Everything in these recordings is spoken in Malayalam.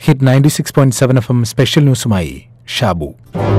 hit ninety six point seven F M special ന്യൂസുമായി ഷാബു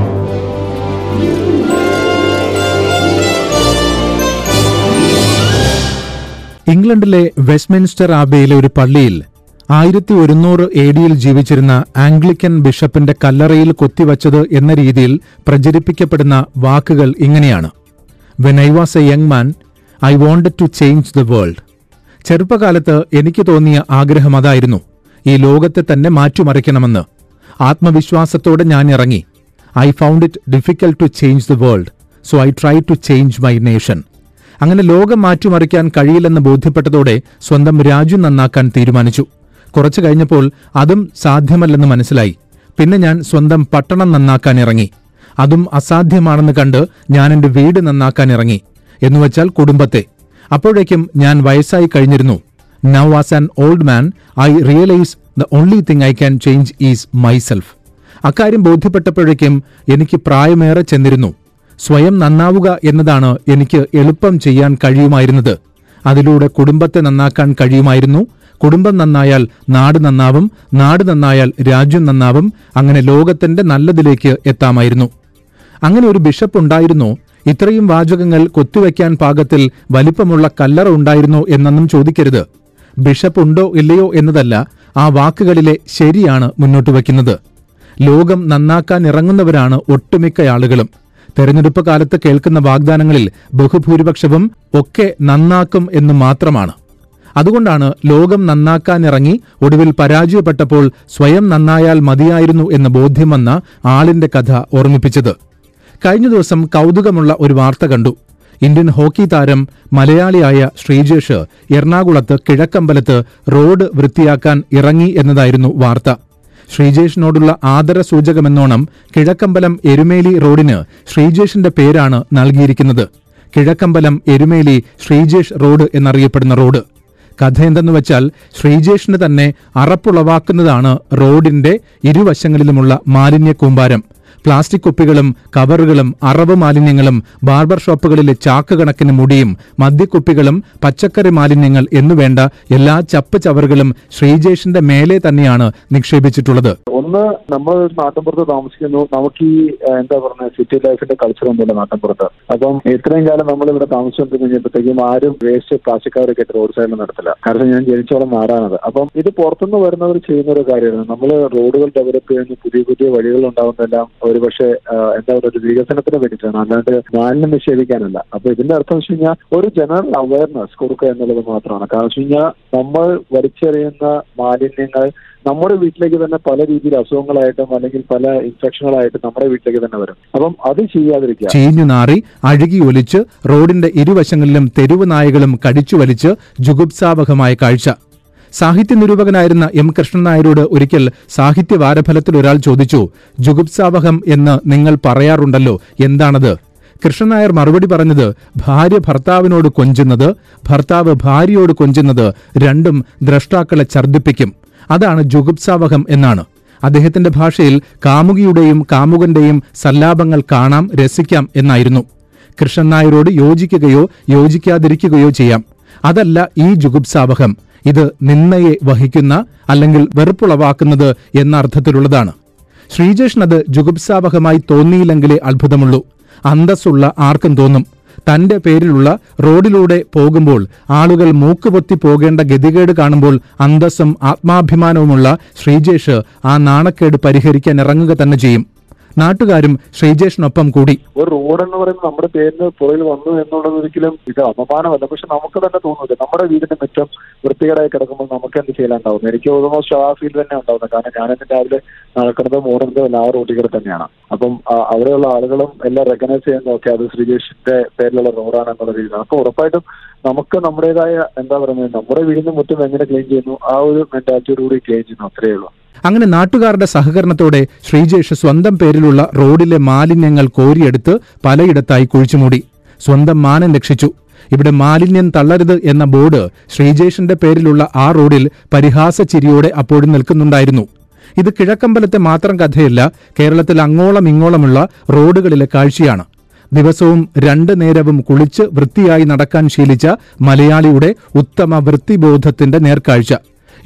ഇംഗ്ലണ്ടിലെ വെസ്റ്റ്മിൻസ്റ്റർ ആബയിലെ ഒരു പള്ളിയിൽ ആയിരത്തി ഒരുന്നൂറ് എ ഡിയിൽ ജീവിച്ചിരുന്ന ആംഗ്ലിക്കൻ ബിഷപ്പിന്റെ കല്ലറയിൽ കൊത്തിവച്ചത് എന്ന രീതിയിൽ പ്രചരിപ്പിക്കപ്പെടുന്ന വാക്കുകൾ ഇങ്ങനെയാണ് when I was a young man I wanted to change the world ചെറുപ്പകാലത്ത് എനിക്ക് തോന്നിയ ആഗ്രഹം അതായിരുന്നു ഈ ലോകത്തെ തന്നെ മാറ്റിമറിക്കണമെന്ന് ആത്മവിശ്വാസത്തോടെ ഞാൻ ഇറങ്ങി I found it difficult to change the world so I try to change my nation അങ്ങനെ ലോകം മാറ്റിമറിക്കാൻ കഴിയില്ലെന്ന് ബോധ്യപ്പെട്ടതോടെ സ്വന്തം രാജ്യം നന്നാക്കാൻ തീരുമാനിച്ചു കുറച്ചു കഴിഞ്ഞപ്പോൾ അതും സാധ്യമല്ലെന്ന് മനസ്സിലായി പിന്നെ ഞാൻ സ്വന്തം പട്ടണം നന്നാക്കാൻ ഇറങ്ങി അതും അസാധ്യമാണെന്ന് കണ്ട് ഞാൻ എന്റെ വീട് നന്നാക്കാൻ ഇറങ്ങി എന്നുവച്ചാൽ കുടുംബത്തെ അപ്പോഴേക്കും ഞാൻ വയസ്സായി കഴിഞ്ഞിരുന്നു now as an old man I realise the only thing I can change is myself അക്കാര്യം ബോധ്യപ്പെട്ടപ്പോഴേക്കും എനിക്ക് പ്രായമേറെ ചെന്നിരുന്നു സ്വയം നന്നാവുക എന്നതാണ് എനിക്ക് എളുപ്പം ചെയ്യാൻ കഴിയുമായിരുന്നത് അതിലൂടെ കുടുംബത്തെ നന്നാക്കാൻ കഴിയുമായിരുന്നു കുടുംബം നന്നായാൽ നാട് നന്നാവും നാട് നന്നായാൽ രാജ്യം നന്നാവും അങ്ങനെ ലോകത്തിന്റെ നല്ലതിലേക്ക് എത്താമായിരുന്നു അങ്ങനെ ഒരു ബിഷപ്പ് ഉണ്ടായിരുന്നോ ഇത്രയും വാചകങ്ങൾ കൊത്തിവെക്കാൻ പാകത്തിൽ വലിപ്പമുള്ള കല്ലറ ഉണ്ടായിരുന്നോ എന്നൊന്നും ചോദിക്കരുത് ബിഷപ്പ് ഉണ്ടോ ഇല്ലയോ എന്നതല്ല ആ വാക്കുകളിലെ ശരിയാണ് മുന്നോട്ട് വയ്ക്കുന്നത് ലോകം നന്നാക്കാൻ ഇറങ്ങുന്നവരാണ് ഒട്ടുമിക്ക ആളുകളും തെരഞ്ഞെടുപ്പ് കാലത്ത് കേൾക്കുന്ന വാഗ്ദാനങ്ങളിൽ ബഹുഭൂരിപക്ഷവും ഒക്കെ നന്നാക്കും എന്ന് മാത്രമാണ് അതുകൊണ്ടാണ് ലോകം നന്നാക്കാനിറങ്ങി ഒടുവിൽ പരാജയപ്പെട്ടപ്പോൾ സ്വയം നന്നായാൽ മതിയായിരുന്നു എന്ന ബോധ്യം വന്ന ആളിന്റെ കഥ ഓർമ്മിപ്പിച്ചത് കഴിഞ്ഞ ദിവസം കൗതുകമുള്ള ഒരു വാർത്ത കണ്ടു ഇന്ത്യൻ ഹോക്കി താരം മലയാളിയായ ശ്രീജേഷ് എറണാകുളത്ത് കിഴക്കമ്പലത്ത് റോഡ് വൃത്തിയാക്കാൻ ഇറങ്ങി എന്നതായിരുന്നു വാർത്ത ശ്രീജേഷിനോടുള്ള ആദര സൂചകമെന്നോണം കിഴക്കമ്പലം എരുമേലി റോഡിന് ശ്രീജേഷിന്റെ പേരാണ് നൽകിയിരിക്കുന്നത് കിഴക്കമ്പലം എരുമേലി ശ്രീജേഷ് റോഡ് എന്നറിയപ്പെടുന്ന റോഡ് കഥ എന്തെന്ന് വെച്ചാൽ ശ്രീജേഷിന് തന്നെ അറപ്പുളവാക്കുന്നതാണ് റോഡിന്റെ ഇരുവശങ്ങളിലുമുള്ള മാലിന്യ കൂമ്പാരം പ്ലാസ്റ്റിക് കുപ്പികളും കവറുകളും അറവ് മാലിന്യങ്ങളും ബാർബർ ഷോപ്പുകളിലെ ചാക്ക് കണക്കിന് മുടിയും മദ്യക്കുപ്പികളും പച്ചക്കറി മാലിന്യങ്ങൾ എന്നുവേണ്ട എല്ലാ ചപ്പ് ചവറുകളും ശ്രീജേഷിന്റെ മേലെ തന്നെയാണ് നിക്ഷേപിച്ചിട്ടുള്ളത് ഒന്ന് നമ്മൾ നാട്ടിൻപുറത്ത് താമസിക്കുന്നു നമുക്ക് ഈ ഏഹ്, എന്താ പറയുക സിറ്റി ലൈഫിന്റെ കൾച്ചർ ഒന്നുമില്ല നാട്ടിൻപുറത്ത് അപ്പം ഇത്രയും കാലം നമ്മൾ ഇവിടെ താമസിച്ചുകൊണ്ട് കഴിഞ്ഞപ്പോഴത്തേക്കും ആരും വേസ്റ്റ് പ്ലാസ്റ്റിക് കവറൊക്കെ ഇട്ട് റോഡ് സൈഡിൽ നടത്തില്ല കാരണം ഞാൻ ജനിച്ചോളം മാറാനത് അപ്പം ഇത് പുറത്തുനിന്ന് വരുന്നവർ ചെയ്യുന്ന ഒരു കാര്യമാണ് നമ്മൾ റോഡുകൾ ഡെവലപ്പ് ചെയ്യുന്ന പുതിയ പുതിയ വഴികൾ ഉണ്ടാവുന്നതെല്ലാം ഒരു പക്ഷേ എന്താ പറയുക ഒരു വികസനത്തിന് വേണ്ടിയിട്ടാണ് അല്ലാണ്ട് മാലിന്യം നിഷേധിക്കാനല്ല അപ്പൊ ഇതിന്റെ അർത്ഥം വെച്ച് കഴിഞ്ഞാൽ ഒരു ജനറൽ അവയർനെസ് കൊടുക്കുക എന്നുള്ളത് മാത്രമാണ് കാരണം വെച്ച് കഴിഞ്ഞാൽ നമ്മൾ വലിച്ചെറിയുന്ന മാലിന്യങ്ങൾ നമ്മുടെ വീട്ടിലേക്ക് തന്നെ പല രീതിയിൽ അസുഖങ്ങളായിട്ടും അല്ലെങ്കിൽ പല ഇൻഫെക്ഷനുകളായിട്ടും നമ്മുടെ വീട്ടിലേക്ക് തന്നെ വരും അപ്പം അത് ചെയ്യാതിരിക്കുക ചീഞ്ഞു നാറി അഴുകി ഒലിച്ച് റോഡിന്റെ ഇരുവശങ്ങളിലും തെരുവ് നായകളും കടിച്ചു വലിച്ച് ജുഗുപ്സാവഹമായ കാഴ്ച സാഹിത്യ നിരൂപകനായിരുന്ന എം കൃഷ്ണൻ നായരോട് ഒരിക്കൽ സാഹിത്യ വാരഫലത്തിൽ ഒരാൾ ചോദിച്ചു ജുഗുപ്സാവഹം എന്ന് നിങ്ങൾ പറയാറുണ്ടല്ലോ എന്താണത് കൃഷ്ണൻ നായർ മറുപടി പറഞ്ഞത് ഭാര്യ ഭർത്താവിനോട് കൊഞ്ചുന്നത് ഭർത്താവ് ഭാര്യയോട് കൊഞ്ചുന്നത് രണ്ടും ദ്രഷ്ടാക്കളെ ഛർദ്ദിപ്പിക്കും അതാണ് ജുഗുപ്സാവഹം എന്നാണ് അദ്ദേഹത്തിന്റെ ഭാഷയിൽ കാമുകിയുടെയും കാമുകന്റെയും സല്ലാപങ്ങൾ കാണാം രസിക്കാം എന്നായിരുന്നു കൃഷ്ണൻ നായരോട് യോജിക്കുകയോ യോജിക്കാതിരിക്കുകയോ ചെയ്യാം അതല്ല ഈ ജുഗുപ്സാവഹം ഇത് നിന്നയെ വഹിക്കുന്ന അല്ലെങ്കിൽ വെറുപ്പുളവാക്കുന്നത് എന്ന അർത്ഥത്തിലുള്ളതാണ് ശ്രീജേഷിന് അത് ജുഗുപ്സാവഹമായി തോന്നിയില്ലെങ്കിലേ അത്ഭുതമുള്ളൂ അന്തസ്സുള്ള ആർക്കും തോന്നും തന്റെ പേരിലുള്ള റോഡിലൂടെ പോകുമ്പോൾ ആളുകൾ മൂക്കുപൊത്തി പോകേണ്ട ഗതികേട് കാണുമ്പോൾ അന്തസ്സും ആത്മാഭിമാനവുമുള്ള ശ്രീജേഷ് ആ നാണക്കേട് പരിഹരിക്കാൻ ഇറങ്ങുക തന്നെ ചെയ്യും നാട്ടുകാരും ശ്രീജേഷിനൊപ്പം കൂടി ഒരു റോഡ് എന്ന് പറയുന്നത് നമ്മുടെ പേരിന് പുറകിൽ വന്നു എന്നുള്ളത് ഒരിക്കലും ഇത് അപമാനമല്ല പക്ഷെ നമുക്ക് തന്നെ തോന്നുന്നില്ല നമ്മുടെ വീടിന്റെ മുറ്റം വൃത്തികേടായി കിടക്കുമ്പോൾ നമുക്ക് എന്ത് ചെയ്യാനുണ്ടാവും എനിക്ക് ഓൾമോസ്റ്റ് ആ ഫീൽ തന്നെ ഉണ്ടാവുന്നത് കാരണം ഞാൻ എന്നെ രാവിലെ നടക്കുന്നതും ഓടുന്നതും എല്ലാം ആ റോഡിൽ കൂടെ തന്നെയാണ് അപ്പം ആ, അവിടെയുള്ള ആളുകളും എല്ലാം റെക്കഗ്നൈസ് ചെയ്യാൻ നോക്കി അത് ശ്രീജേഷിന്റെ പേരിലുള്ള റോഡാണ് എന്നുള്ള രീതിയിലാണ് അപ്പൊ ഉറപ്പായിട്ടും നമുക്ക് നമ്മുടേതായ എന്താ പറയുന്നത് നമ്മുടെ വീടിന്റെ മുറ്റം എങ്ങനെ ക്ലീൻ ചെയ്യുന്നു ആ ഒരു മെന്റാലിറ്റിയോട് കൂടി ക്ലീൻ ചെയ്യുന്നു അത്രയേ ഉള്ളൂ അങ്ങനെ നാട്ടുകാരുടെ സഹകരണത്തോടെ ശ്രീജേഷ് സ്വന്തം പേരിലുള്ള റോഡിലെ മാലിന്യങ്ങൾ കോരിയെടുത്ത് പലയിടത്തായി കുഴിച്ചുമൂടി സ്വന്തം മാനം രക്ഷിച്ചു ഇവിടെ മാലിന്യം തള്ളരുത് എന്ന ബോർഡ് ശ്രീജേഷിന്റെ പേരിലുള്ള ആ റോഡിൽ പരിഹാസ ചിരിയോടെ അപ്പോഴും നിൽക്കുന്നുണ്ടായിരുന്നു ഇത് കിഴക്കമ്പലത്തെ മാത്രം കഥയല്ല കേരളത്തിൽ അങ്ങോളം ഇങ്ങോളമുള്ള റോഡുകളിലെ കാഴ്ചയാണ് ദിവസവും രണ്ട് നേരവും കുളിച്ച് വൃത്തിയായി നടക്കാൻ ശീലിച്ച മലയാളിയുടെ ഉത്തമ വൃത്തിബോധത്തിന്റെ നേർക്കാഴ്ച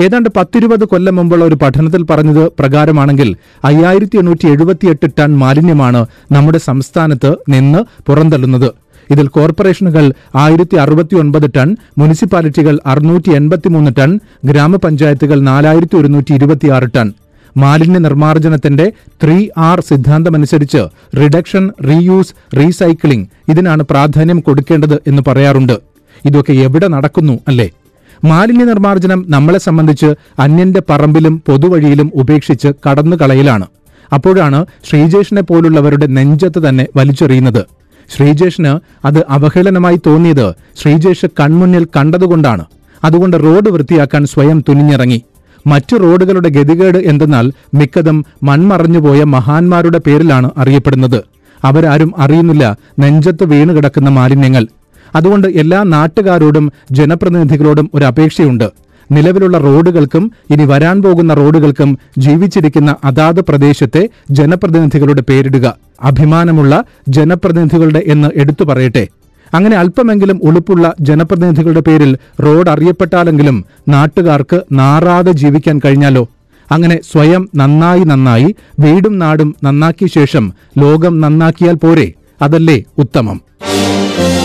ഏതാണ്ട് പത്തിരുപത് കൊല്ലം മുമ്പുള്ള ഒരു പഠനത്തിൽ പറഞ്ഞത് പ്രകാരമാണെങ്കിൽ അയ്യായിരത്തി എണ്ണൂറ്റി എഴുപത്തിയെട്ട് ടൺ മാലിന്യമാണ് നമ്മുടെ സംസ്ഥാനത്ത് നിന്ന് പുറന്തള്ളുന്നത് ഇതിൽ കോർപ്പറേഷനുകൾ ആയിരത്തി അറുപത്തി ഒൻപത് ടൺ മുനിസിപ്പാലിറ്റികൾ അറുന്നൂറ്റി എൺപത്തിമൂന്ന് ടൺ ഗ്രാമപഞ്ചായത്തുകൾ നാലായിരത്തി ഒരുന്നൂറ്റി ഇരുപത്തിയാറ് ടൺ മാലിന്യ നിർമ്മാർജ്ജനത്തിന്റെ ത്രീ ആർ സിദ്ധാന്തമനുസരിച്ച് റിഡക്ഷൻ റീയൂസ് റീസൈക്ലിംഗ് ഇതിനാണ് പ്രാധാന്യം കൊടുക്കേണ്ടത് എന്ന് പറയാറുണ്ട് ഇതൊക്കെ എവിടെ നടക്കുന്നു അല്ലേ മാലിന്യ നിർമ്മാർജ്ജനം നമ്മളെ സംബന്ധിച്ച് അന്യന്റെ പറമ്പിലും പൊതുവഴിയിലും ഉപേക്ഷിച്ച് കടന്നുകളയലാണ് അപ്പോഴാണ് ശ്രീജേഷിനെ പോലുള്ളവരുടെ നെഞ്ചത്ത് തന്നെ വലിച്ചെറിയുന്നത് ശ്രീജേഷിന് അത് അവഹേളനമായി തോന്നിയത് ശ്രീജേഷ് കൺമുന്നിൽ കണ്ടതുകൊണ്ടാണ് അതുകൊണ്ട് റോഡ് വൃത്തിയാക്കാൻ സ്വയം തുനിഞ്ഞിറങ്ങി മറ്റു റോഡുകളുടെ ഗതികേട് എന്തെന്നാൽ മിക്കതും മൺമറഞ്ഞുപോയ മഹാന്മാരുടെ പേരിലാണ് അറിയപ്പെടുന്നത് അവരാരും അറിയുന്നില്ല നെഞ്ചത്ത് വീണു കിടക്കുന്ന മാലിന്യങ്ങൾ അതുകൊണ്ട് എല്ലാ നാട്ടുകാരോടും ജനപ്രതിനിധികളോടും ഒരു അപേക്ഷയുണ്ട് നിലവിലുള്ള റോഡുകൾക്കും ഇനി വരാൻ പോകുന്ന റോഡുകൾക്കും ജീവിച്ചിരിക്കുന്ന അതാത് പ്രദേശത്തെ ജനപ്രതിനിധികളുടെ പേരിടുക അഭിമാനമുള്ള ജനപ്രതിനിധികളുടെ എന്ന് എടുത്തു പറയട്ടെ അങ്ങനെ അല്പമെങ്കിലും ഉളുപ്പുള്ള ജനപ്രതിനിധികളുടെ പേരിൽ റോഡ് അറിയപ്പെട്ടാലെങ്കിലും നാട്ടുകാർക്ക് നാറാതെ ജീവിക്കാൻ കഴിഞ്ഞാലോ അങ്ങനെ സ്വയം നന്നായി നന്നായി വീടും നാടും നന്നാക്കിയ ശേഷം ലോകം നന്നാക്കിയാൽ പോരെ അതല്ലേ ഉത്തമം